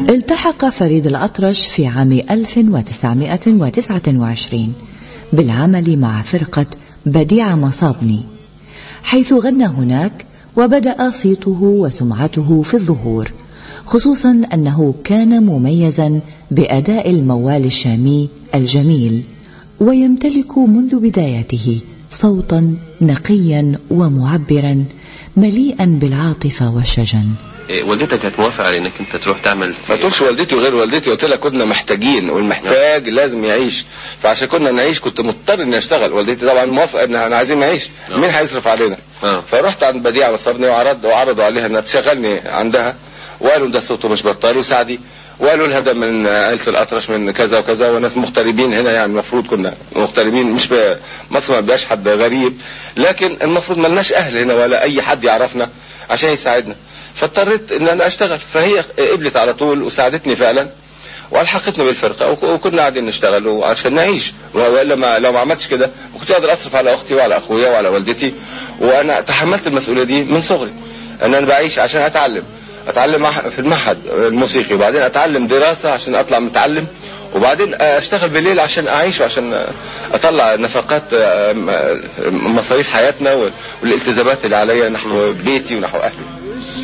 التحق فريد الأطرش في عام 1929 بالعمل مع فرقة بديع مصابني حيث غنى هناك وبدأ صيته وسمعته في الظهور خصوصا أنه كان مميزا بأداء الموال الشامي الجميل ويمتلك منذ بدايته صوتا نقيا ومعبرا مليئا بالعاطفة والشجن إيه، والدتك كانت موافقه على انك انت تروح تعمل ما تقولش والدتي وغير والدتي قلت لها كنا محتاجين والمحتاج لازم يعيش فعشان كنا نعيش كنت مضطر اني اشتغل والدتي طبعا موافقه ان احنا عايزين نعيش آه. مين هيصرف علينا آه. فرحت عند بديعه وصبني وعرض وعرضوا عليها انها تشغلني عندها وقالوا ده صوته مش بطال وسعدي وقالوا لها ده من عيله الاطرش من كذا وكذا وناس مغتربين هنا يعني المفروض كنا مغتربين مش ب- مصر ما بيبقاش حد غريب لكن المفروض ما لناش اهل هنا ولا اي حد يعرفنا عشان يساعدنا فاضطريت ان انا اشتغل فهي قبلت على طول وساعدتني فعلا والحقتنا بالفرقه وك- وكنا قاعدين نشتغل عشان نعيش والا ما لو ما عملتش كده ما كنتش قادر اصرف على اختي وعلى اخويا وعلى والدتي وانا تحملت المسؤوليه دي من صغري ان انا بعيش عشان اتعلم اتعلم مع- في المعهد الموسيقي وبعدين اتعلم دراسه عشان اطلع متعلم وبعدين اشتغل بالليل عشان اعيش وعشان اطلع نفقات مصاريف حياتنا والالتزامات اللي عليا نحو بيتي ونحو اهلي